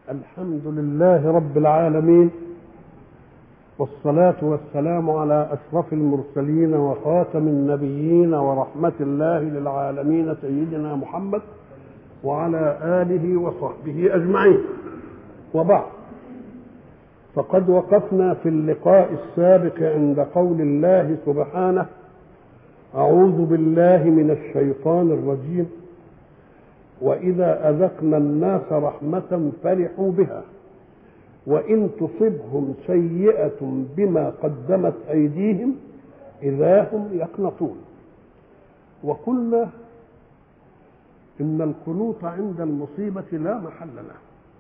الحمد لله رب العالمين والصلاة والسلام على أشرف المرسلين وخاتم النبيين ورحمة الله للعالمين سيدنا محمد وعلى آله وصحبه أجمعين وبعد فقد وقفنا في اللقاء السابق عند قول الله سبحانه أعوذ بالله من الشيطان الرجيم وإذا أذقنا الناس رحمة فرحوا بها وإن تصبهم سيئة بما قدمت أيديهم إذا هم يقنطون وقلنا إن القنوط عند المصيبة لا محل له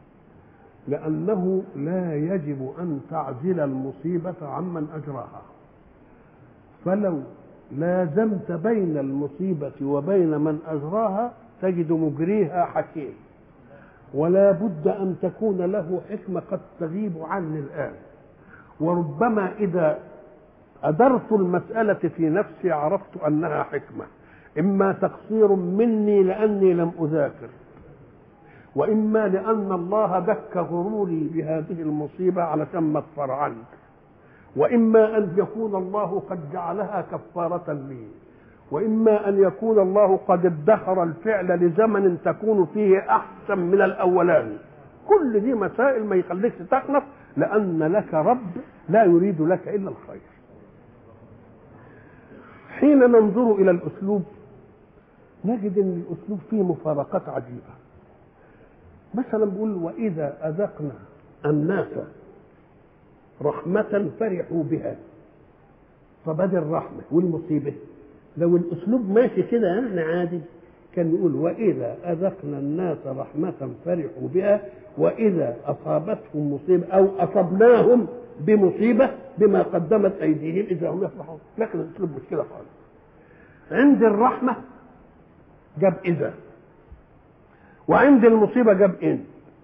لأنه لا يجب أن تعزل المصيبة عمن أجراها فلو لازمت بين المصيبة وبين من أجراها تجد مجريها حكيم ولا بد أن تكون له حكمة قد تغيب عني الآن وربما إذا أدرت المسألة في نفسي عرفت أنها حكمة إما تقصير مني لأني لم أذاكر وإما لأن الله دك غروري بهذه المصيبة علشان ما اكفر عنك وإما أن يكون الله قد جعلها كفارة لي وإما أن يكون الله قد ادخر الفعل لزمن تكون فيه أحسن من الأولاني كل دي مسائل ما يخليكش تقنط لأن لك رب لا يريد لك إلا الخير حين ننظر إلى الأسلوب نجد أن الأسلوب فيه مفارقات عجيبة مثلا بيقول وإذا أذقنا الناس رحمة فرحوا بها فبدل الرحمة والمصيبة لو الأسلوب ماشي كده يعني عادي كان يقول وإذا أذقنا الناس رحمة فرحوا بها وإذا أصابتهم مصيبة أو أصبناهم بمصيبة بما قدمت أيديهم إذا هم يفرحون لكن الأسلوب مش كده خالص عند الرحمة جاب إذا وعند المصيبة جاب إن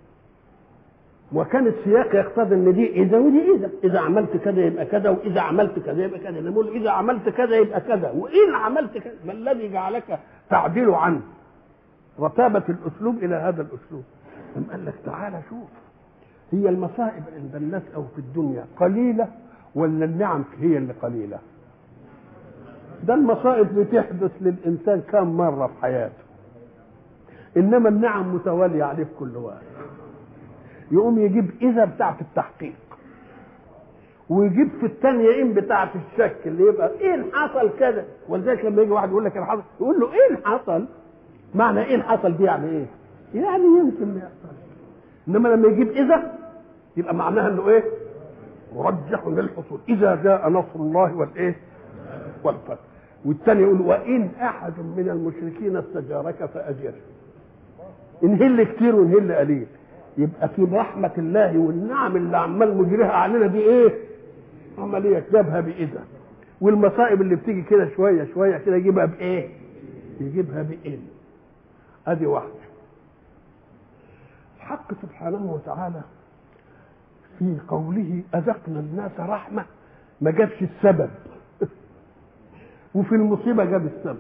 وكان السياق يقتضي ان دي اذا ودي اذا اذا عملت كذا يبقى كذا واذا عملت كذا يبقى كذا نقول اذا عملت كذا يبقى كذا وان عملت كذا ما الذي جعلك تعديل عنه رتابة الاسلوب الى هذا الاسلوب ثم قال لك تعالى شوف هي المصائب عند الناس او في الدنيا قليلة ولا النعم هي اللي قليلة ده المصائب بتحدث للانسان كم مرة في حياته انما النعم متوالية عليه في كل وقت يقوم يجيب اذا بتاعه التحقيق ويجيب في الثانيه ان بتاعه الشك اللي يبقى ايه حصل كذا ولذلك لما يجي واحد يقول لك حصل يقول له ايه حصل معنى ايه حصل دي يعني ايه يعني يمكن ما يحصل انما لما يجيب اذا يبقى معناها انه ايه مرجح للحصول اذا جاء نصر الله والايه والفتح والثاني يقول وان احد من المشركين استجارك فاجره انهل كتير وانهل قليل يبقى في رحمة الله والنعم اللي عمال مجريها علينا دي ايه؟ عملية جابها بإذا والمصائب اللي بتيجي كده شوية شوية كده يجيبها بإيه؟ يجيبها بإن أدي واحدة الحق سبحانه وتعالى في قوله أذقنا الناس رحمة ما جابش السبب وفي المصيبة جاب السبب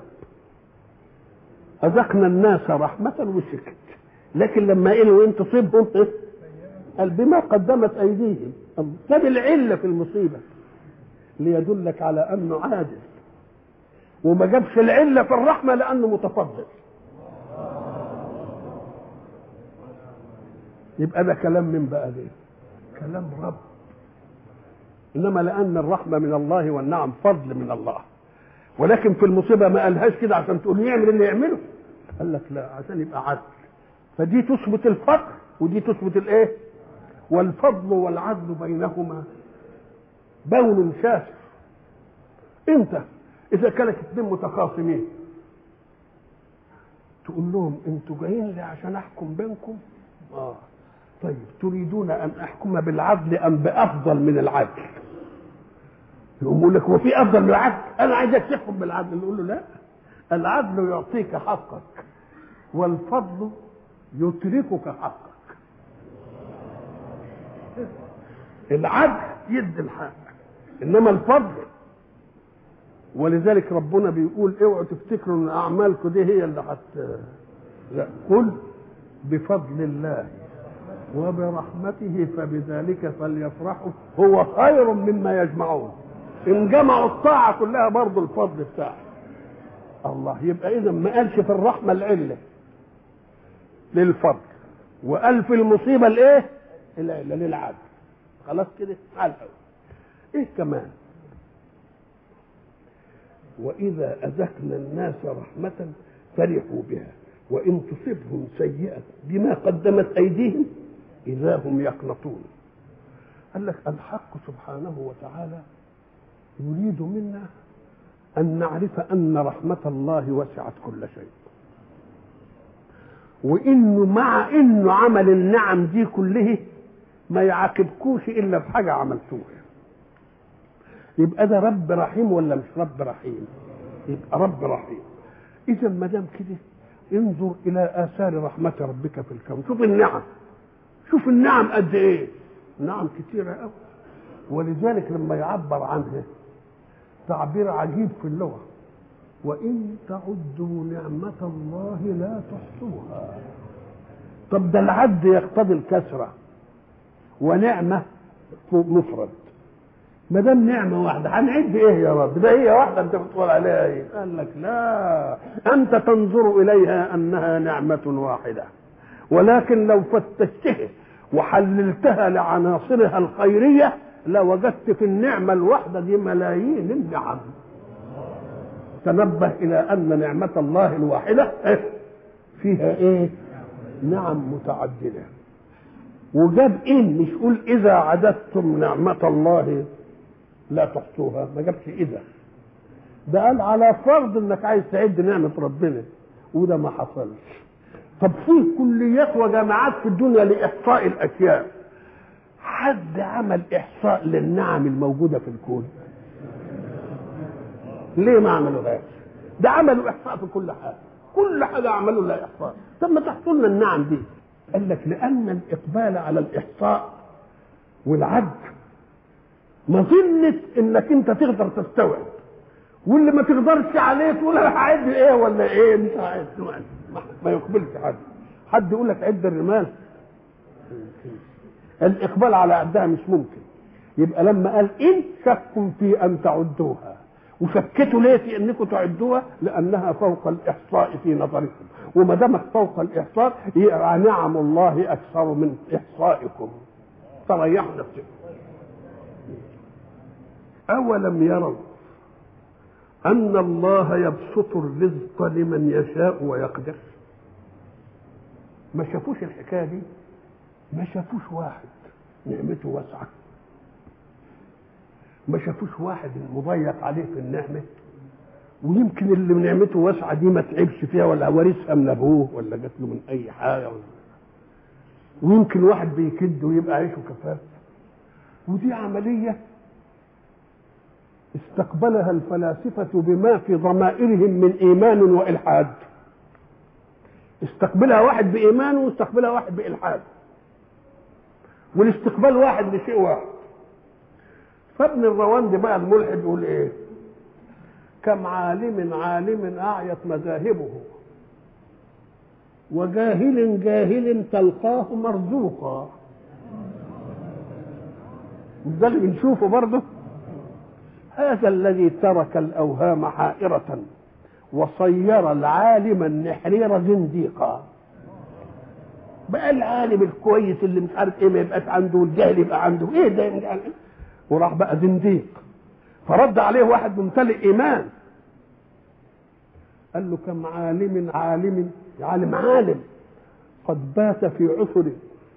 أذقنا الناس رحمة وسكت لكن لما قالوا ان تصيبهم قال بما قدمت ايديهم كان العله في المصيبه ليدلك على انه عادل وما جابش العله في الرحمه لانه متفضل يبقى ده كلام من بقى ده كلام رب انما لان الرحمه من الله والنعم فضل من الله ولكن في المصيبه ما قالهاش كده عشان تقول يعمل اللي يعمله قال لك لا عشان يبقى عدل فدي تثبت الفقر ودي تثبت الايه والفضل والعدل بينهما بون شاسع انت اذا كانت اثنين متخاصمين تقول لهم انتوا جايين لي عشان احكم بينكم اه طيب تريدون ان احكم بالعدل ام بافضل من العدل يقوم يقول لك هو في افضل من العدل انا عايزك تحكم بالعدل نقول له لا العدل يعطيك حقك والفضل يتركك حقك العدل يدي الحق انما الفضل ولذلك ربنا بيقول اوعوا تفتكروا ان اعمالكم دي هي اللي حت لا قل بفضل الله وبرحمته فبذلك فليفرحوا هو خير مما يجمعون ان جمعوا الطاعه كلها برضه الفضل بتاعه الله يبقى اذا ما قالش في الرحمه العله للفضل وقال في المصيبه الايه العله للعدل خلاص كده على الأول. ايه كمان واذا اذقنا الناس رحمه فرحوا بها وان تصبهم سيئه بما قدمت ايديهم اذا هم يقنطون قال لك الحق سبحانه وتعالى يريد منا ان نعرف ان رحمه الله وسعت كل شيء وانه مع انه عمل النعم دي كله ما يعاقبكوش الا بحاجه عملتوها يبقى ده رب رحيم ولا مش رب رحيم يبقى رب رحيم اذا ما دام كده انظر الى اثار رحمه ربك في الكون شوف النعم شوف النعم قد ايه نعم كتيره قوي ولذلك لما يعبر عنها تعبير عجيب في اللغه وان تعدوا نعمه الله لا تحصوها طب ده العد يقتضي الكسره ونعمه مفرد ما دام نعمة واحدة هنعد إيه يا رب؟ ده هي واحدة أنت بتقول عليها إيه؟ قال لك لا أنت تنظر إليها أنها نعمة واحدة ولكن لو فتشتها وحللتها لعناصرها الخيرية لوجدت في النعمة الواحدة دي ملايين النعم تنبه إلى أن نعمة الله الواحدة فيها إيه؟ نعم متعددة وجاب إن مش قول إذا عددتم نعمة الله لا تحصوها ما جابش اذا ده قال على فرض انك عايز تعد نعمه ربنا وده ما حصلش طب في كليات وجامعات في الدنيا لاحصاء الاشياء حد عمل احصاء للنعم الموجوده في الكون ليه ما عملوهاش ده عملوا احصاء في كل حاجه كل حاجه عملوا لها احصاء طب ما تحصل لنا النعم دي قال لك لان الاقبال على الاحصاء والعد مظنة انك انت تقدر تستوعب واللي ما تقدرش عليه تقول انا هعد ايه ولا ايه مش هعد ما يقبلش حد حد يقول لك عد الرمال الاقبال على عدها مش ممكن يبقى لما قال ان شك في ان تعدوها وشكتوا ليه في انكم تعدوها لانها فوق الاحصاء في نظركم وما دامت فوق الاحصاء يبقى نعم الله اكثر من احصائكم فريحوا نفسكم أولم يروا أن الله يبسط الرزق لمن يشاء ويقدر ما شافوش الحكاية دي ما شافوش واحد نعمته واسعة ما شافوش واحد مضيق عليه في النعمة ويمكن اللي نعمته واسعة دي ما تعبش فيها ولا ورثها من أبوه ولا جات له من أي حاجة ولا ويمكن واحد بيكد ويبقى عيشه كفاف ودي عملية استقبلها الفلاسفة بما في ضمائرهم من إيمان وإلحاد استقبلها واحد بإيمان واستقبلها واحد بإلحاد والاستقبال واحد لشيء واحد فابن الروند بقى الملحد يقول ايه كم عالم عالم أعيت مذاهبه وجاهل جاهل تلقاه مرزوقا ده اللي بنشوفه برضه هذا الذي ترك الأوهام حائرة وصير العالم النحرير زنديقا بقى العالم الكويس اللي مش عارف ايه ما يبقاش عنده والجهل يبقى عنده ايه ده مش عارف إيه؟ وراح بقى زنديق فرد عليه واحد ممتلئ ايمان قال له كم عالم عالم عالم عالم قد بات في عسر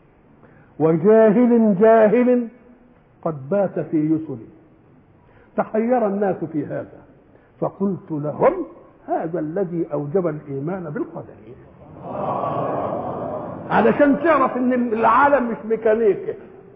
وجاهل جاهل قد بات في يسر تحير الناس في هذا فقلت لهم هذا الذي اوجب الايمان بالقدر علشان تعرف ان العالم مش ميكانيكي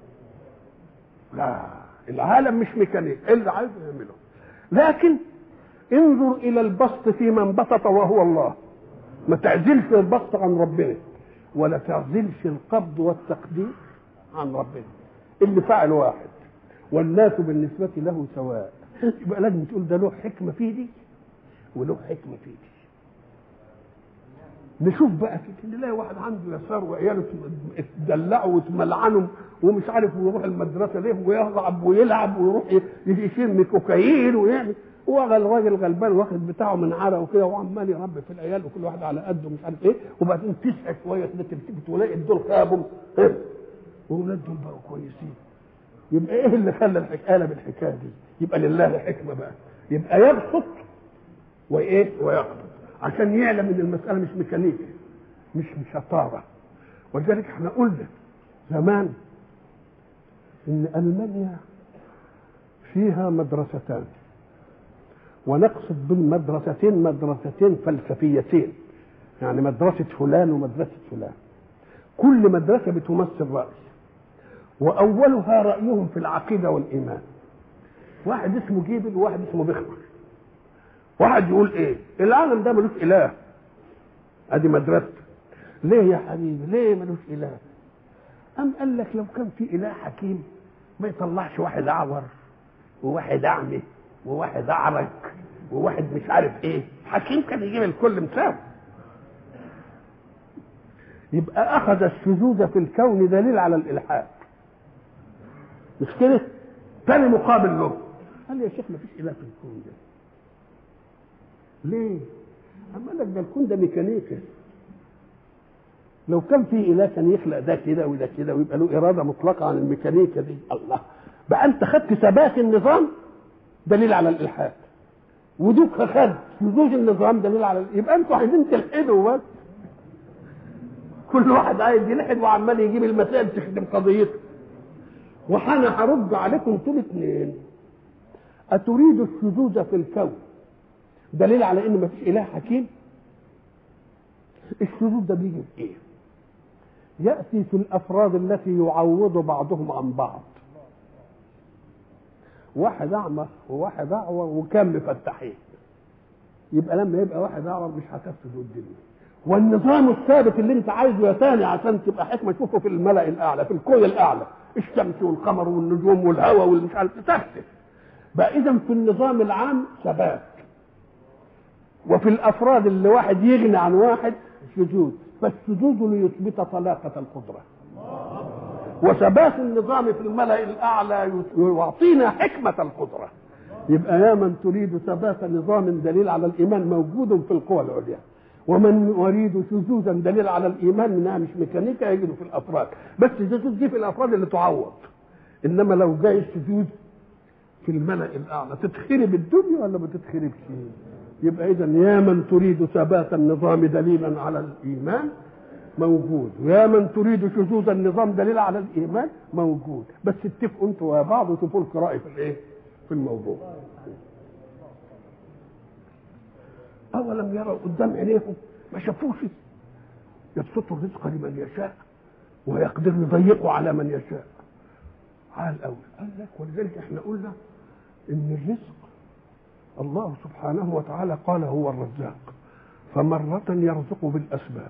لا العالم مش ميكانيكي اللي عايز يعمله لكن انظر الى البسط في من بسط وهو الله ما تعزلش البسط عن ربنا ولا تعزلش القبض والتقدير عن ربنا اللي فعل واحد والناس بالنسبة له سواء يبقى لازم تقول ده له حكمة في دي وله حكمة في دي نشوف بقى كده نلاقي واحد عنده يسار وعياله اتدلعوا وتملعنوا ومش عارف ويروح المدرسه ليه ويلعب ويلعب ويروح يشم كوكايين ويعمل هو الراجل غلبان واخد بتاعه من عرق وكده وعمال يربي في العيال وكل واحد على قده مش عارف ايه وبعدين تسعى شويه كده تلتفت ولاقي الدول خابوا إيه؟ واولاد دول بقوا كويسين يبقى ايه اللي خلى الحكايه بالحكايه دي؟ يبقى لله حكمه بقى يبقى يبسط وايه ويقبض عشان يعلم ان المساله مش ميكانيكا مش مش شطاره ولذلك احنا قلنا زمان ان المانيا فيها مدرستان ونقصد بالمدرستين مدرستين فلسفيتين يعني مدرسة فلان ومدرسة فلان كل مدرسة بتمثل رأي وأولها رأيهم في العقيدة والإيمان واحد اسمه جيبل وواحد اسمه بخمر واحد يقول ايه العالم ده ملوش اله ادي مدرسته ليه يا حبيبي ليه ملوش اله ام قال لك لو كان في اله حكيم ما يطلعش واحد اعور وواحد اعمى وواحد اعرج وواحد مش عارف ايه حكيم كان يجيب الكل مساوي يبقى اخذ الشذوذ في الكون دليل على الالحاد مش كده تاني مقابل له قال لي يا شيخ ما فيش اله في الكون ده ليه اما قال لك ده الكون ده ميكانيكا لو كان في اله كان يخلق ده كده وده كده ويبقى له اراده مطلقه عن الميكانيكا دي الله بقى انت خدت ثبات النظام دليل على الالحاد ودوك خد شذوذ النظام دليل على يبقى انتوا عايزين تلحدوا بس كل واحد عايز يلحد وعمال يجيب المسائل تخدم قضيته وانا هرد عليكم انتوا الاثنين اتريد الشذوذ في الكون دليل على ان مفيش اله حكيم الشذوذ ده بيجي في ايه ياتي في الافراد التي يعوض بعضهم عن بعض واحد اعمى وواحد اعور وكان مفتحين يبقى لما يبقى واحد اعور مش هتفسد الدنيا والنظام الثابت اللي انت عايزه يا ثاني عشان تبقى حكمه تشوفه في الملا الاعلى في الكون الاعلى الشمس والقمر والنجوم والهواء والمش عارف تثبت بقى اذا في النظام العام ثبات وفي الافراد اللي واحد يغني عن واحد شذوذ فالشذوذ ليثبت طلاقه القدره وثبات النظام في الملا الاعلى يعطينا حكمه القدره يبقى يا من تريد ثبات نظام دليل على الايمان موجود في القوى العليا ومن يريد شذوذا دليل على الايمان انها مش ميكانيكا يجد في الافراد بس الشذوذ دي في الافراد اللي تعوض انما لو جاي الشذوذ في الملا الاعلى تتخرب الدنيا ولا ما تتخربش يبقى اذا يا من تريد ثبات النظام دليلا على الايمان موجود ويا من تريد شذوذ النظام دليل على الايمان موجود بس اتفقوا انتوا يا بعض وشوفوا لكم راي في الايه في الموضوع اولم يروا قدام عينيهم ما شافوش يبسط الرزق لمن يشاء ويقدر يضيقه على من يشاء عال قوي قال لك ولذلك احنا قلنا ان الرزق الله سبحانه وتعالى قال هو الرزاق فمرة يرزق بالأسباب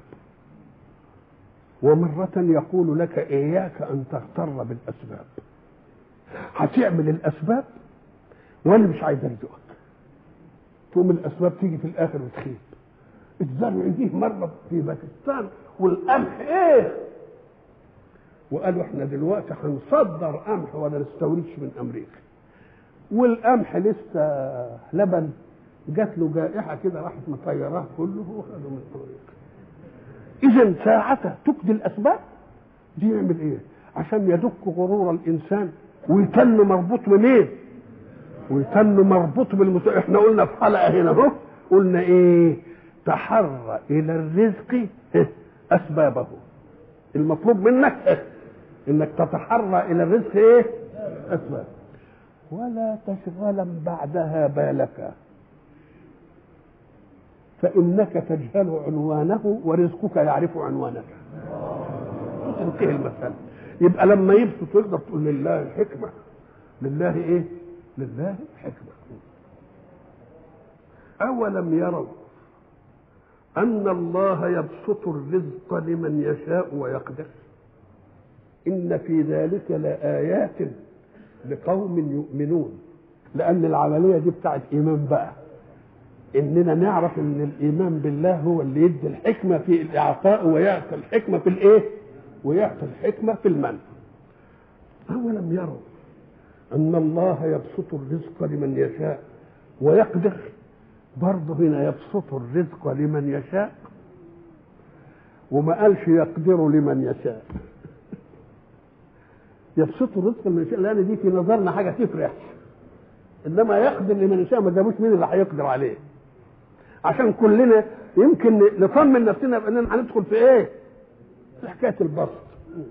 ومرة يقول لك إياك أن تغتر بالأسباب هتعمل الأسباب وأنا مش عايز أرزقك تقوم الأسباب تيجي في الآخر وتخيب الزرع يجيه مرة في باكستان والقمح إيه وقالوا احنا دلوقتي هنصدر قمح ولا نستوردش من أمريكا والقمح لسه لبن جات له جائحة كده راحت مطيراه كله وخده من أمريكا اذا ساعتها تقضي الاسباب دي يعمل ايه عشان يدك غرور الانسان ويتن مربوط منين ويتن مربوط بالمس... احنا قلنا في حلقه هنا اهو قلنا ايه تحرى الى الرزق اسبابه المطلوب منك انك تتحرى الى الرزق ايه اسباب ولا تشغلا بعدها بالك فإنك تجهل عنوانه ورزقك يعرف عنوانك تنتهي المسألة يبقى لما يبسط تقدر تقول لله الحكمة لله ايه لله حكمة أولم يروا أن الله يبسط الرزق لمن يشاء ويقدر إن في ذلك لآيات لقوم يؤمنون لأن العملية دي بتاعت إيمان بقى اننا نعرف ان الايمان بالله هو اللي يدي الحكمه في الاعطاء ويعطي الحكمه في الايه ويعطي الحكمه في المنع اولم يروا ان الله يبسط الرزق لمن يشاء ويقدر برضه هنا يبسط الرزق لمن يشاء وما قالش يقدر لمن يشاء يبسط الرزق لمن يشاء لان دي في نظرنا حاجه تفرح انما يقدر لمن يشاء ما جابوش مين اللي هيقدر عليه عشان كلنا يمكن نطمن نفسنا باننا هندخل في ايه؟ في حكايه البسط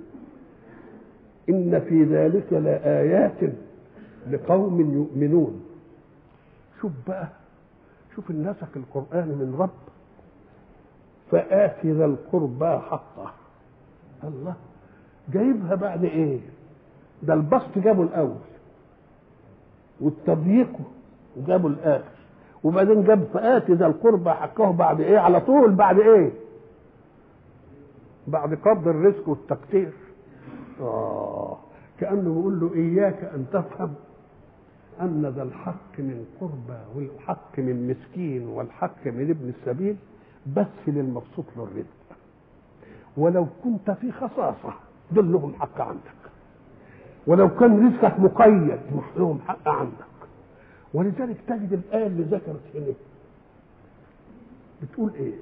ان في ذلك لايات لقوم يؤمنون شوف بقى شوف النسق القرآن من رب فآت ذا القربى حقه الله جايبها بعد ايه ده البسط جابه الاول والتضييق جابه الاخر وبعدين جاب فآت ذا القربى حقه بعد ايه على طول بعد ايه بعد قبض الرزق والتقدير اه كانه بيقول له اياك ان تفهم ان ذا الحق من قربى والحق من مسكين والحق من ابن السبيل بس للمبسوط له الرزق ولو كنت في خصاصه دول لهم حق عندك ولو كان رزقك مقيد مش لهم حق عندك ولذلك تجد الايه اللي ذكرت هنا بتقول ايه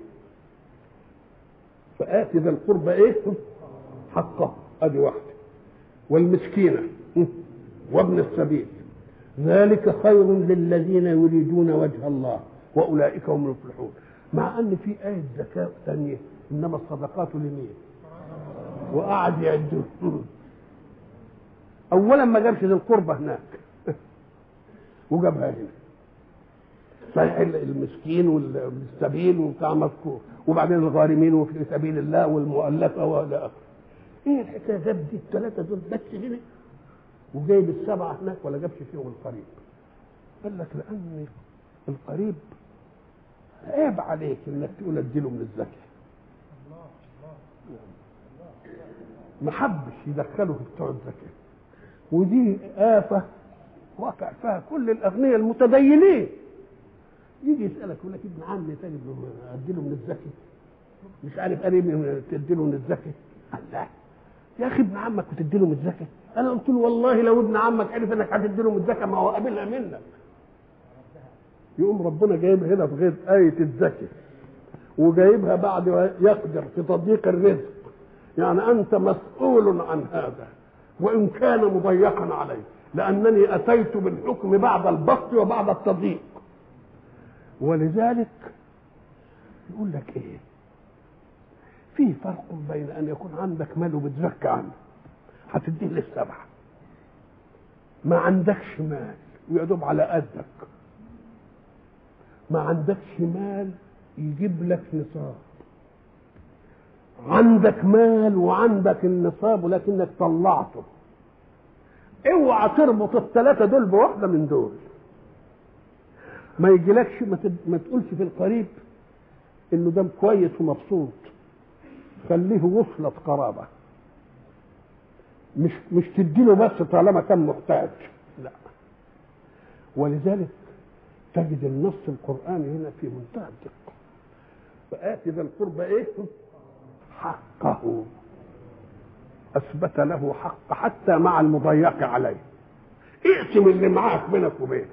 فآت ذا القربى ايه حقه ادي واحده والمسكينه وابن السبيل ذلك خير للذين يريدون وجه الله واولئك هم المفلحون مع ان في ايه زكاه ثانيه انما الصدقات لمين وقعد يعدهم اولا ما جابش ذي القربى هناك وجابها هنا صحيح المسكين والسبيل وبتاع مذكور وبعدين الغارمين وفي سبيل الله والمؤلفه والى اخره ايه الحكايه جاب دي الثلاثه دول بس هنا وجايب السبعه هناك ولا جابش فيهم القريب قال لك لان القريب عيب عليك انك تقول اديله من الزكاه ما حبش يدخله في بتوع الزكاه ودي آفة واقع فيها كل الأغنياء المتدينين يجي يسألك يقول لك ابن عمي تجد له أديله من الزكاة مش عارف قريب تديله من الزكاة قال لا يا أخي ابن عمك وتديله من الزكاة أنا قلت له والله لو ابن عمك عرف إنك هتديله من الزكاة ما هو قابلها منك يقوم ربنا جايب هنا في غير آية الزكاة وجايبها بعد يقدر في تضييق الرزق يعني أنت مسؤول عن هذا وإن كان مضيقا عليه لأنني أتيت بالحكم بعد البسط وبعد التضييق ولذلك يقول لك إيه في فرق بين أن يكون عندك مال وبتزكى عنه هتديه للسبعة ما عندكش مال ويدوب على قدك ما عندكش مال يجيب لك نصاب عندك مال وعندك النصاب ولكنك طلعته اوعى تربط الثلاثه دول بواحده من دول ما يجيلكش ما, تد... ما تقولش في القريب انه ده كويس ومبسوط خليه وصلة قرابة مش مش تديله بس طالما كان محتاج لا ولذلك تجد النص القرآني هنا في منتهى الدقة فآت ذا القربى ايه؟ حقه اثبت له حق حتى مع المضيق عليه اقسم اللي معاك بينك وبينه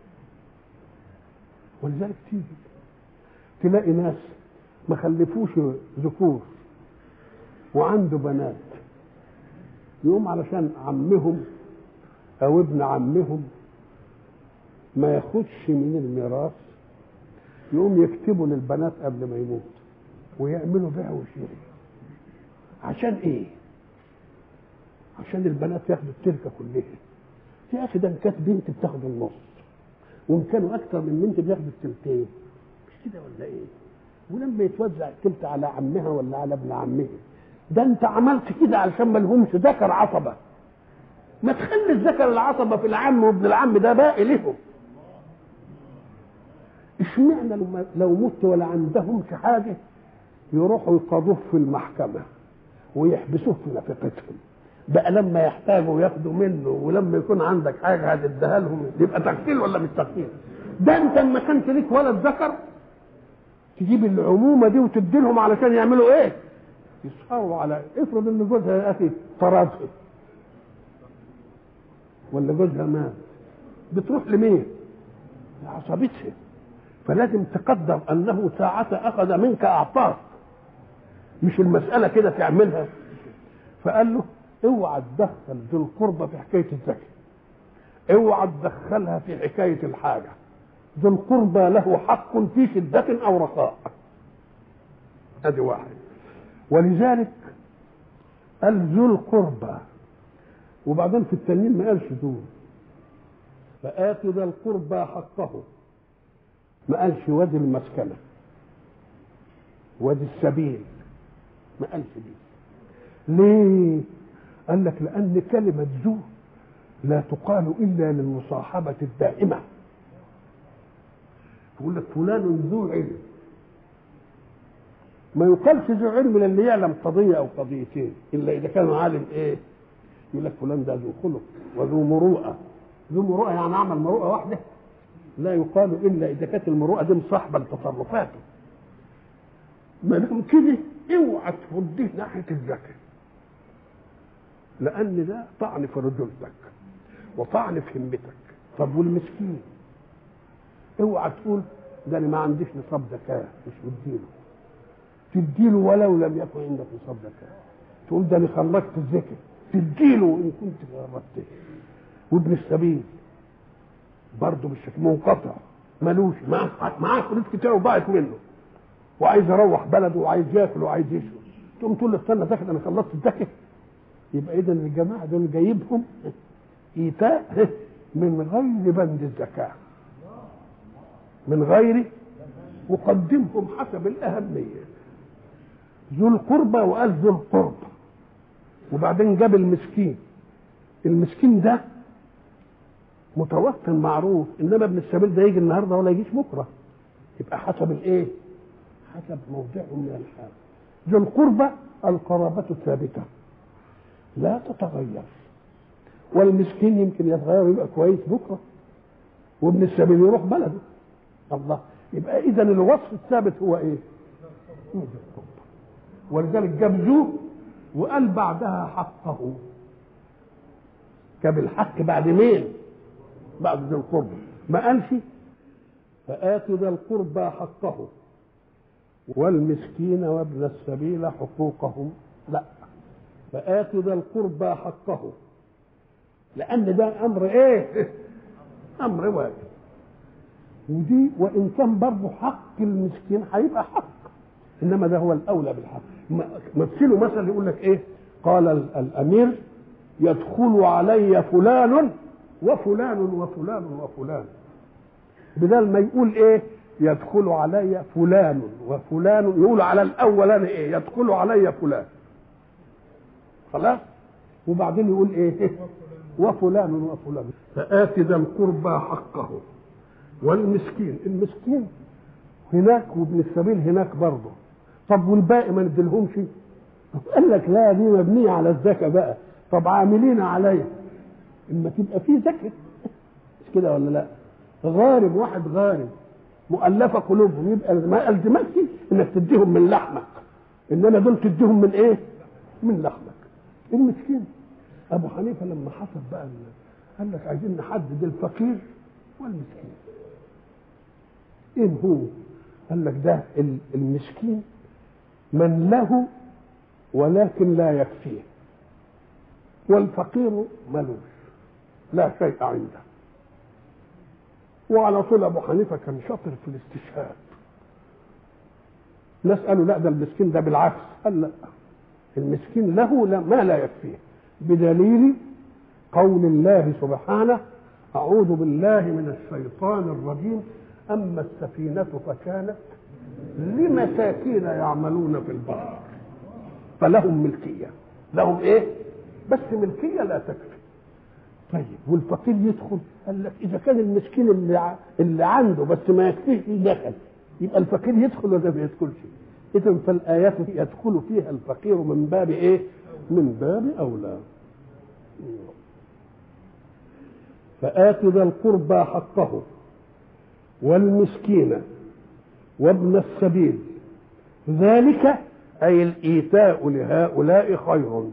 ولذلك تيجي تلاقي ناس ما خلفوش ذكور وعنده بنات يقوم علشان عمهم او ابن عمهم ما ياخدش من الميراث يقوم يكتبوا للبنات قبل ما يموت ويعملوا بيع وشراء عشان ايه عشان البنات ياخدوا التركه كلها يا اخي ده ان كانت بنت بتاخد النص وان كانوا اكثر من بنت بياخدوا التلتين مش كده ولا ايه ولما يتوزع التلت على عمها ولا على ابن عمها ده انت عملت كده علشان ما لهمش ذكر عصبه ما تخلي الذكر العصبه في العم وابن العم ده باقي لهم اشمعنى لو, لو مت ولا عندهمش حاجه يروحوا يقاضوه في المحكمه ويحبسوه في نفقتهم بقى لما يحتاجوا ياخدوا منه ولما يكون عندك حاجه هتديها لهم يبقى تغفيل ولا مش تغفيل؟ ده انت لما كانت ليك ولد ذكر تجيب العمومه دي وتدي لهم علشان يعملوا ايه؟ يسهروا على افرض ان جوزها يا اخي طردها ولا جوزها مات بتروح لمين؟ لعصبتها فلازم تقدر انه ساعة اخذ منك اعطاك مش المسألة كده تعملها فقال له اوعى تدخل ذي القربى في حكاية الزكاة اوعى تدخلها في حكاية الحاجة ذو القربى له حق في شدة او رخاء ادي واحد ولذلك قال ذو القربى وبعدين في التنين ما قالش دول فآت ذا القربى حقه ما قالش وادي المسكنة وادي السبيل ما قالش دي ليه؟ قال لك لأن كلمة ذو لا تقال إلا للمصاحبة الدائمة يقول لك فلان ذو علم ما يقالش ذو علم للي يعلم قضية أو قضيتين إلا إذا كان عالم إيه يقول لك فلان ده ذو خلق وذو مروءة ذو مروءة يعني عمل مروءة واحدة لا يقال إلا إذا كانت المروءة دي مصاحبة لتصرفاته ما دام كده اوعى تفضيه ناحية الزكاة لأن ده طعن في رجولتك وطعن في همتك طب والمسكين اوعى تقول ده انا ما عنديش نصاب زكاه مش مديله تديله ولو لم يكن عندك نصاب زكاه تقول ده انا خلصت الزكاه تديله ان كنت خلصته وابن السبيل برضه مش منقطع ملوش معاه معاه فلوس كتير وضاعت منه وعايز يروح بلده وعايز ياكل وعايز يشرب تقوم تقول له استنى زكاه انا خلصت الزكاه يبقى اذا الجماعه دول جايبهم ايتاء من غير بند الزكاه من غير وقدمهم حسب الأهمية ذو القربى وقال ذو القربى وبعدين جاب المسكين المسكين ده متوطن معروف انما ابن السبيل ده يجي النهارده ولا يجيش بكره يبقى حسب الايه؟ حسب موضعه من الحال ذو القربى القرابة الثابتة لا تتغير والمسكين يمكن يتغير ويبقى كويس بكره وابن السبيل يروح بلده الله يبقى اذا الوصف الثابت هو ايه ولذلك جاب ذو وقال بعدها حقه جاب الحق بعد مين بعد ذي القربى ما قالش فآت ذا القربى حقه والمسكين وابن السبيل حقوقهم لا فآت ذا القربى حقه لأن ده أمر إيه؟ أمر واجب ودي وان كان برضه حق المسكين هيبقى حق انما ده هو الاولى بالحق مثلوا مثلا يقول لك ايه قال الامير يدخل علي فلان وفلان وفلان وفلان بدل ما يقول ايه يدخل علي فلان وفلان يقول على الاولاني ايه يدخل علي فلان خلاص وبعدين يقول ايه وفلان وفلان فآت ذا القربى حقه والمسكين المسكين هناك وابن السبيل هناك برضه طب والباقي ما نديلهمش قال لك لا دي مبنيه على الزكاه بقى طب عاملين عليها اما تبقى في زكاه مش كده ولا لا غارب واحد غارب مؤلفه قلوبهم يبقى ما الزمكش انك تديهم من لحمك انما دول تديهم من ايه من لحمك المسكين ابو حنيفه لما حسب بقى قال لك عايزين نحدد الفقير والمسكين ايه هو قال لك ده المسكين من له ولكن لا يكفيه والفقير ملوش لا شيء عنده وعلى طول ابو حنيفه كان شاطر في الاستشهاد ناس قالوا لا ده المسكين ده بالعكس قال لا المسكين له لا ما لا يكفيه بدليل قول الله سبحانه اعوذ بالله من الشيطان الرجيم أما السفينة فكانت لمساكين يعملون في البحر فلهم ملكية لهم إيه؟ بس ملكية لا تكفي طيب والفقير يدخل قال لك إذا كان المسكين اللي ع... اللي عنده بس ما يكفيش دخل يبقى الفقير يدخل ولا ما يدخلش إذا فالآيات يدخل فيها الفقير من باب إيه؟ من باب أولى فآت ذا القربى حقه والمسكين وابن السبيل ذلك أي الإيتاء لهؤلاء خير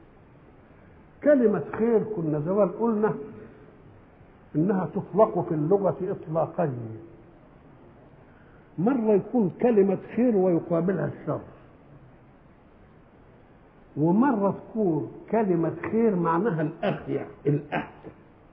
كلمة خير كنا زمان قلنا إنها تطلق في اللغة إطلاقين مرة يكون كلمة خير ويقابلها الشر ومرة تكون كلمة خير معناها الأخير الأحسن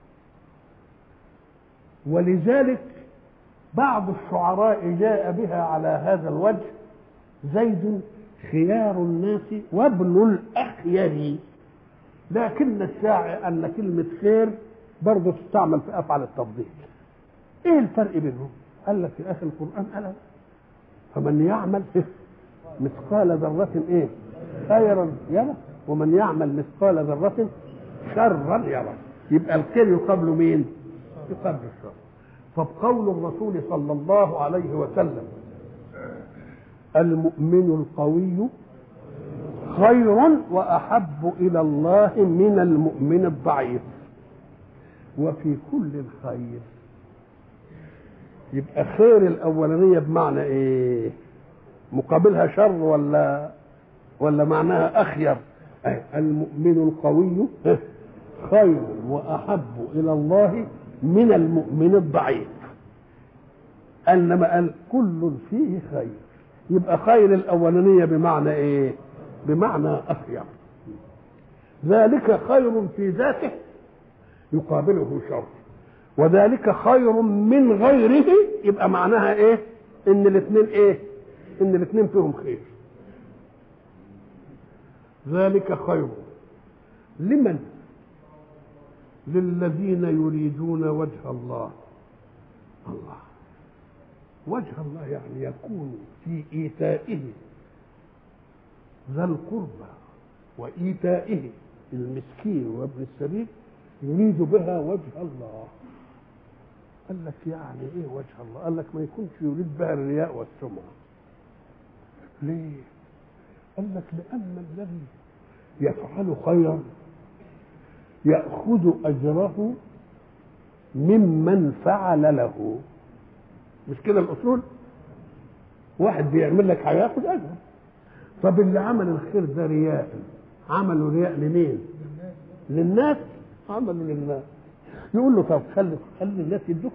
ولذلك بعض الشعراء جاء بها على هذا الوجه زيد خيار الناس وابن الأخير لكن الشاعر أن كلمة خير برضه تستعمل في أفعال التفضيل إيه الفرق بينهم؟ قال لك في آخر القرآن قال فمن يعمل مثقال ذرة إيه؟ خيرا يرى ومن يعمل مثقال ذرة شرا يرى يبقى الخير يقابل مين؟ يقابل الشر فبقول الرسول صلى الله عليه وسلم المؤمن القوي خير واحب الى الله من المؤمن الضعيف وفي كل خير يبقى خير الاولانيه بمعنى ايه مقابلها شر ولا ولا معناها اخير أي المؤمن القوي خير واحب الى الله من المؤمن الضعيف انما قال كل فيه خير يبقى خير الاولانيه بمعنى ايه بمعنى اخير ذلك خير في ذاته يقابله شر وذلك خير من غيره يبقى معناها ايه ان الاثنين ايه ان الاثنين فيهم خير ذلك خير لمن للذين يريدون وجه الله الله وجه الله يعني يكون في إيتائه ذا القربى وإيتائه المسكين وابن السبيل يريد بها وجه الله قال لك يعني ايه وجه الله قال لك ما يكونش يريد بها الرياء والسمعة ليه قال لك لأن الذي يفعل خيرا يأخذ أجره ممن فعل له مش كده الأصول واحد بيعمل لك حاجة ياخد أجر طب اللي عمل الخير ده رياء عملوا رياء لمين للناس عملوا للناس يقول له طب خلي خلي الناس يدوك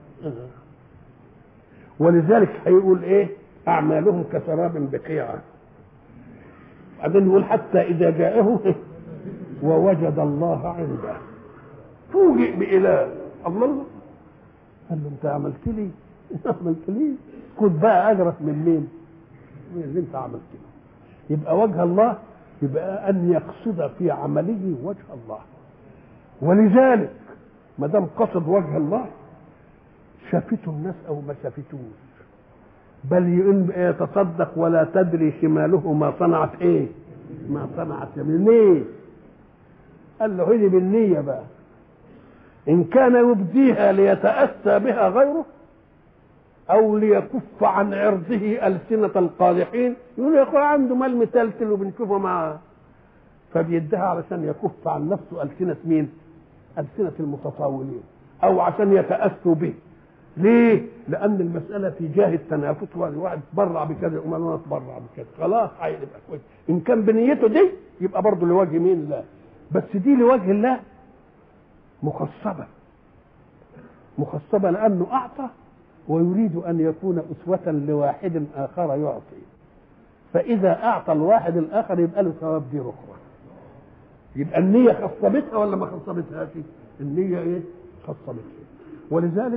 ولذلك هيقول ايه اعمالهم كسراب بقيعه بعدين يقول حتى اذا جاءه ووجد الله عنده فوجئ بإله الله الله قال له انت عملت لي عملت لي خد بقى اجرك من مين؟ من اللي انت عملت له يبقى وجه الله يبقى ان يقصد في عمله وجه الله ولذلك ما دام قصد وجه الله شافته الناس او ما شافتوش بل يتصدق ولا تدري شماله ما صنعت ايه ما صنعت يمين ليه قال له هذه بالنية بقى إن كان يبديها ليتأسى بها غيره أو ليكف عن عرضه ألسنة القادحين يقول يا أخويا عنده مال متلتل وبنشوفه معاه فبيديها علشان يكف عن نفسه ألسنة مين؟ ألسنة المتطاولين أو عشان يتأسوا به ليه؟ لأن المسألة في جاه التنافس واحد تبرع بكذا يقوم أنا أتبرع بكذا خلاص هيبقى كويس إن كان بنيته دي يبقى برضه لوجه مين؟ لا بس دي لوجه الله مخصبة مخصبة لأنه أعطى ويريد أن يكون أسوة لواحد آخر يعطي فإذا أعطى الواحد الآخر يبقى له ثواب دي أخرى يبقى النية خصبتها ولا ما خصبتهاش؟ النية إيه؟ خصبتها ولذلك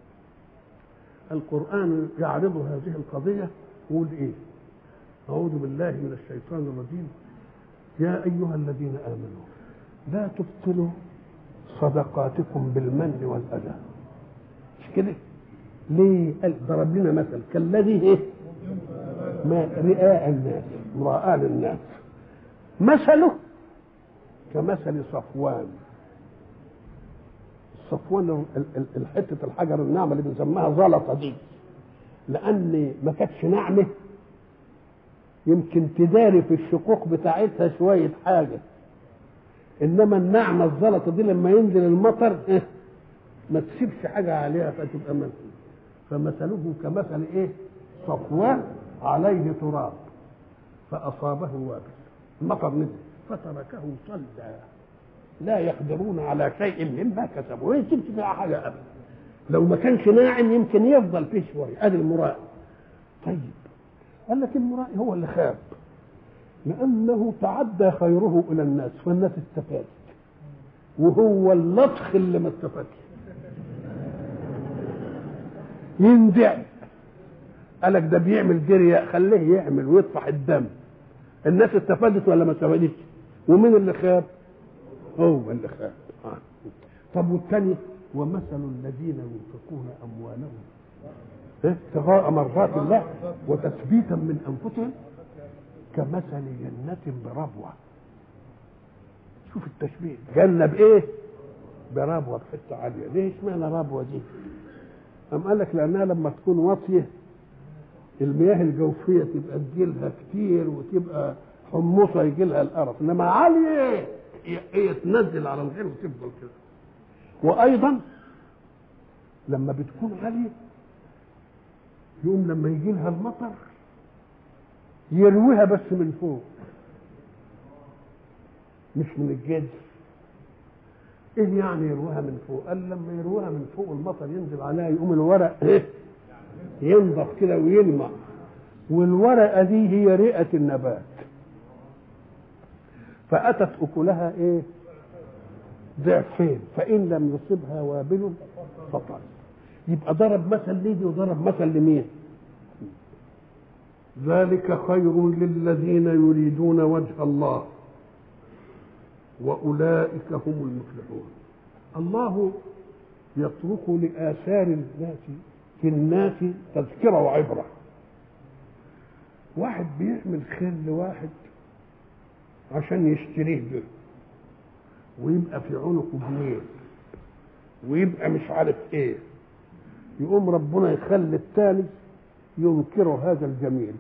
القرآن يعرض هذه القضية يقول إيه؟ أعوذ بالله من الشيطان الرجيم يا أيها الذين آمنوا لا تبطلوا صدقاتكم بالمن والأذى مش كده؟ ليه؟ قال ضرب لنا مثل كالذي إيه؟ ما رئاء الناس رآن الناس مثله كمثل صفوان صفوان الحتة الحجر الناعمة اللي بنسميها زلطة دي لأن ما كانتش ناعمة يمكن تداري في الشقوق بتاعتها شوية حاجة إنما الناعمة الزلطة دي لما ينزل المطر إيه؟ ما تسيبش حاجة عليها فتبقى مثل فمثله كمثل ايه صفوان عليه تراب فاصابه وابل المطر نزل فتركه صلدا لا يقدرون على شيء مما كسبوا هي تمشي فيها حاجه ابدا لو ما كانش ناعم يمكن يفضل فيه شويه ادي المرائي طيب قال لك المرائي هو اللي خاب لانه تعدى خيره الى الناس فالناس استفادت وهو اللطخ اللي ما استفادش يندع قال لك ده بيعمل جرياء خليه يعمل ويطفح الدم الناس استفادت ولا ما استفادتش ومين اللي خاب هو اللي خاب آه. طب والثاني ومثل الذين ينفقون اموالهم ابتغاء مرضات الله وتثبيتا من انفسهم كمثل جنة بربوة شوف التشبيه جنة بإيه؟ بربوة بحتة عالية ليه اشمعنى ربوة دي؟ أم قال لك لأنها لما تكون واطية المياه الجوفية تبقى تجيلها كتير وتبقى حمصة يجيلها القرف إنما عالية هي تنزل على الغير وتفضل كده وأيضا لما بتكون عالية يقوم لما يجي لها المطر يرويها بس من فوق مش من الجذر ايه يعني يرويها من فوق قال لما يرويها من فوق المطر ينزل عليها يقوم الورق ايه ينضف كده ويلمع والورقه دي هي رئه النبات فاتت اكلها ايه ضعفين فان لم يصبها وابل فطل يبقى ضرب مثل ليدي وضرب مثل لمين ذلك خير للذين يريدون وجه الله واولئك هم المفلحون الله يترك لاثار الناس في الناس تذكره وعبره واحد بيعمل خير لواحد عشان يشتريه به ويبقى في عنقه جنيه ويبقى مش عارف ايه يقوم ربنا يخلي الثاني ينكر هذا الجميل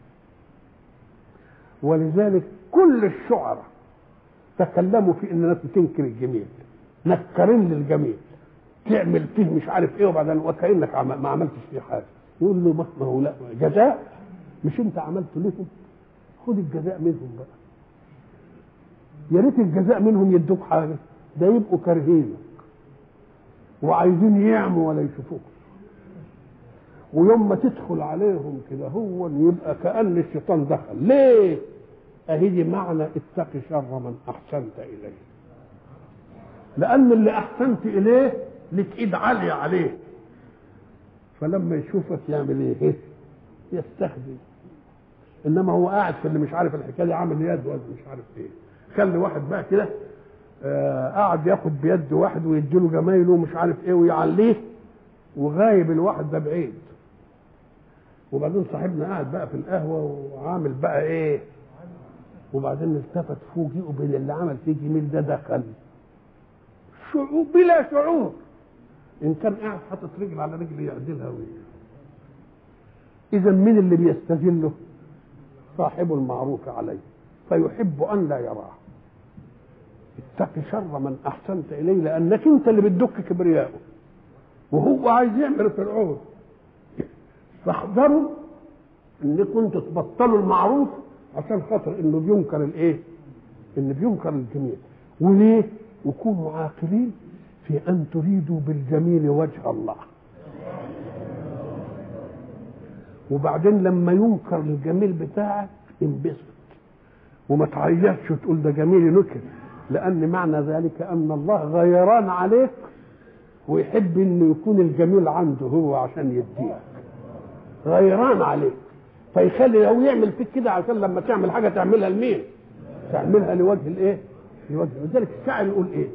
ولذلك كل الشعراء تكلموا في ان الناس بتنكر الجميل نكرين للجميل تعمل فيه مش عارف ايه وبعدين وكانك ما عملتش فيه حاجه يقول له ما هو لا جزاء مش انت عملت لهم خد الجزاء منهم بقى يا ريت الجزاء منهم يدوك حاجه ده يبقوا كارهينك وعايزين يعموا ولا يشوفوك ويوم ما تدخل عليهم كده هو يبقى كأن الشيطان دخل ليه اهي دي معنى اتق شر من احسنت اليه لان اللي احسنت اليه لك ايد عاليه عليه فلما يشوفك يعمل ايه يستخدم انما هو قاعد في اللي مش عارف الحكايه دي عامل يد ولا مش عارف ايه خلي واحد بقى كده آه قاعد ياخد بيد واحد ويديله جمايله ومش عارف ايه ويعليه وغايب الواحد ده بعيد وبعدين صاحبنا قاعد بقى في القهوه وعامل بقى ايه وبعدين التفت فوجئوا بين اللي عمل فيه جميل ده دخل شعور بلا شعور ان كان قاعد حاطط رجل على رجل يعدلها ويه اذا مين اللي بيستذله صاحب المعروف عليه فيحب ان لا يراه اتق شر من احسنت اليه لانك انت اللي بتدك كبرياءه وهو عايز يعمل فرعون فاحذروا انكم انتوا تبطلوا المعروف عشان خاطر انه بينكر الايه؟ انه بينكر الجميل وليه؟ وكونوا عاقلين في ان تريدوا بالجميل وجه الله وبعدين لما ينكر الجميل بتاعك انبسط وما تعيطش وتقول ده جميل نكر لان معنى ذلك ان الله غيران عليك ويحب انه يكون الجميل عنده هو عشان يديك غيران عليك فيخلي لو يعمل فيك كده عشان لما تعمل حاجه تعملها لمين؟ تعملها لوجه الايه؟ لوجه لذلك الشاعر يقول ايه؟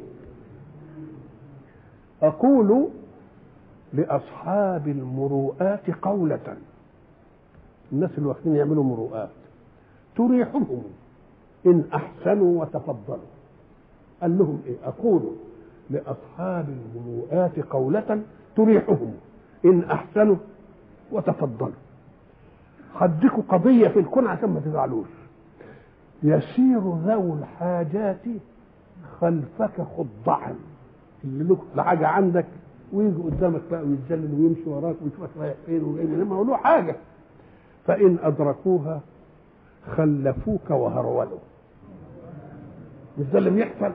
اقول لاصحاب المروءات قوله الناس اللي واخدين يعملوا مروءات تريحهم ان احسنوا وتفضلوا قال لهم ايه؟ اقول لاصحاب المروءات قوله تريحهم ان احسنوا وتفضلوا هديكوا قضية في الكون عشان ما تزعلوش يسير ذو الحاجات خلفك خضعا اللي له الحاجة عندك ويجي قدامك بقى ويتذلل ويمشي وراك ويشوفك رايح فين وجاي منين ما هو له حاجه فان ادركوها خلفوك وهرولوا مش ده اللي بيحصل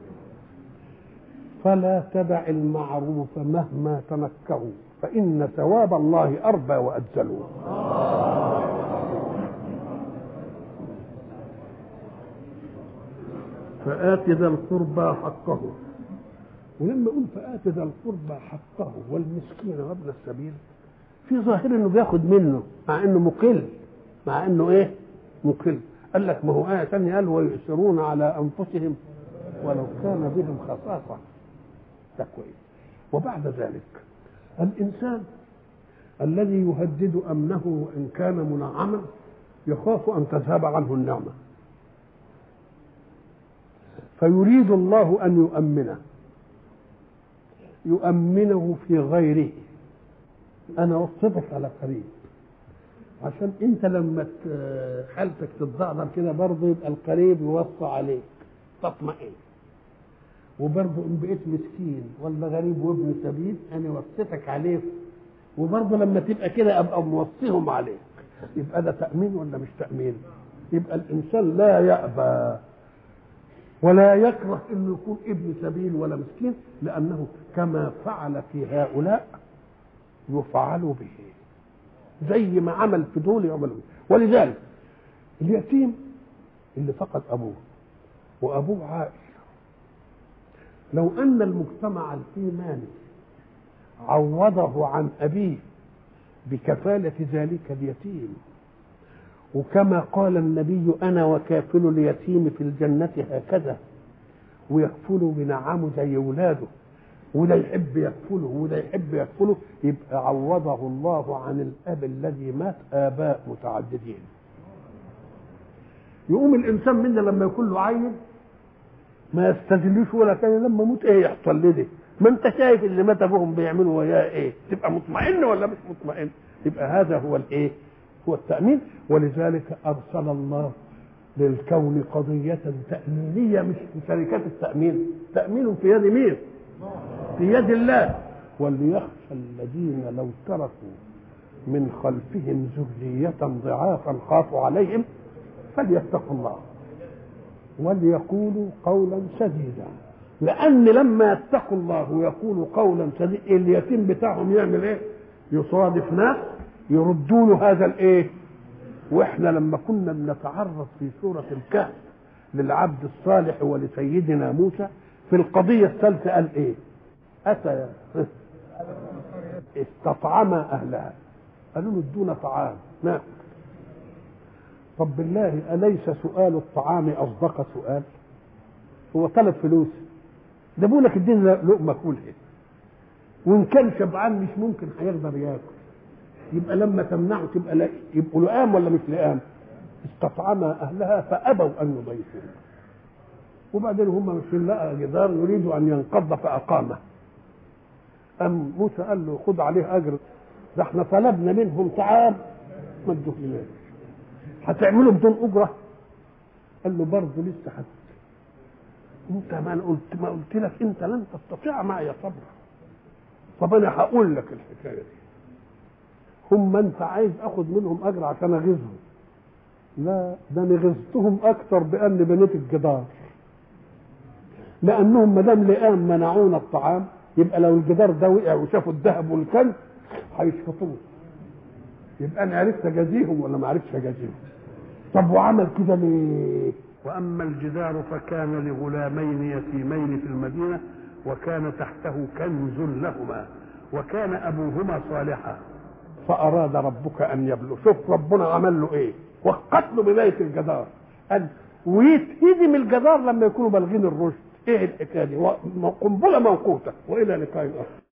فلا تدع المعروف مهما تنكروا فإن ثواب الله أربى وأجزل فآت ذا القربى حقه ولما يقول فآت ذا القربى حقه والمسكين وابن السبيل في ظاهر انه بياخد منه مع انه مقل مع انه ايه مقل قال لك ما هو آية ثانية قال ويؤثرون على أنفسهم ولو كان بهم خصاصة ده كويس وبعد ذلك الإنسان الذي يهدد أمنه وإن كان منعما يخاف أن تذهب عنه النعمة فيريد الله أن يؤمنه يؤمنه في غيره أنا وصفتك على قريب عشان انت لما حالتك تتضعضع كده برضه يبقى القريب يوصى عليك تطمئن وبرضه ان بقيت مسكين ولا غريب وابن سبيل انا وصيتك عليه وبرضه لما تبقى كده ابقى موصيهم عليك يبقى ده تامين ولا مش تامين يبقى الانسان لا يأبى ولا يكره انه يكون ابن سبيل ولا مسكين لانه كما فعل في هؤلاء يفعل به زي ما عمل في دول يعمل به ولذلك اليتيم اللي فقد ابوه وابوه عائل لو ان المجتمع الايماني عوضه عن ابيه بكفاله ذلك اليتيم وكما قال النبي انا وكافل اليتيم في الجنه هكذا ويكفله بنعمه زي ولاده وده يحب يكفله وده يحب يكفله يبقى عوضه الله عن الاب الذي مات اباء متعددين يقوم الانسان منا لما يكون له عين ما يستذلوش ولا كان لما موت ايه يحصل لي ده ما انت شايف اللي مات ابوهم بيعملوا وياه ايه تبقى مطمئن ولا مش مطمئن يبقى هذا هو الايه هو التامين ولذلك ارسل الله للكون قضية تأمينية مش في شركات التأمين تأمين في يد مين في يد الله وليخشى الذين لو تركوا من خلفهم ذرية ضعافا خافوا عليهم فليتقوا الله وليقولوا قولا سديدا لأن لما يتقوا الله ويقولوا قولا سديدا اليتيم بتاعهم يعمل ايه؟ يصادف ناس يردوا له هذا الايه؟ واحنا لما كنا بنتعرض في سورة الكهف للعبد الصالح ولسيدنا موسى في القضية الثالثة قال ايه؟ أتى استطعما أهلها قالوا له ادونا طعام نعم طب بالله أليس سؤال الطعام أصدق سؤال؟ هو طلب فلوس ده بيقول لك ادينا لقمة كلها وإن كان شبعان مش ممكن هيقدر ياكل يبقى لما تمنعه تبقى لا يبقوا لئام ولا مش لئام؟ استطعما أهلها فأبوا أن يضيفوه وبعدين هم مش لقى جدار يريد أن ينقض فأقامه أم موسى قال له خد عليه أجر ده احنا طلبنا منهم طعام ما ادوهلناش هتعمله بدون أجرة قال له برضه لسه حد انت ما أنا قلت ما قلت لك انت لن تستطيع معي صبر طب انا هقول لك الحكايه دي هم انت عايز اخد منهم اجر عشان اغيظهم لا ده انا غزتهم اكثر بان بنيت الجدار لانهم ما دام لئام منعونا الطعام يبقى لو الجدار ده وقع وشافوا الذهب والكنز هيشفطوه يبقى انا عرفت اجازيهم ولا ما عرفتش اجازيهم طب وعمل كده ليه واما الجدار فكان لغلامين يتيمين في المدينه وكان تحته كنز لهما وكان ابوهما صالحا فاراد ربك ان يبلغ شوف ربنا عمل له ايه وقت له بدايه الجدار قال ويتهدم الجدار لما يكونوا بالغين الرشد ايه الحكايه دي قنبله موقوته والى لقاء اخر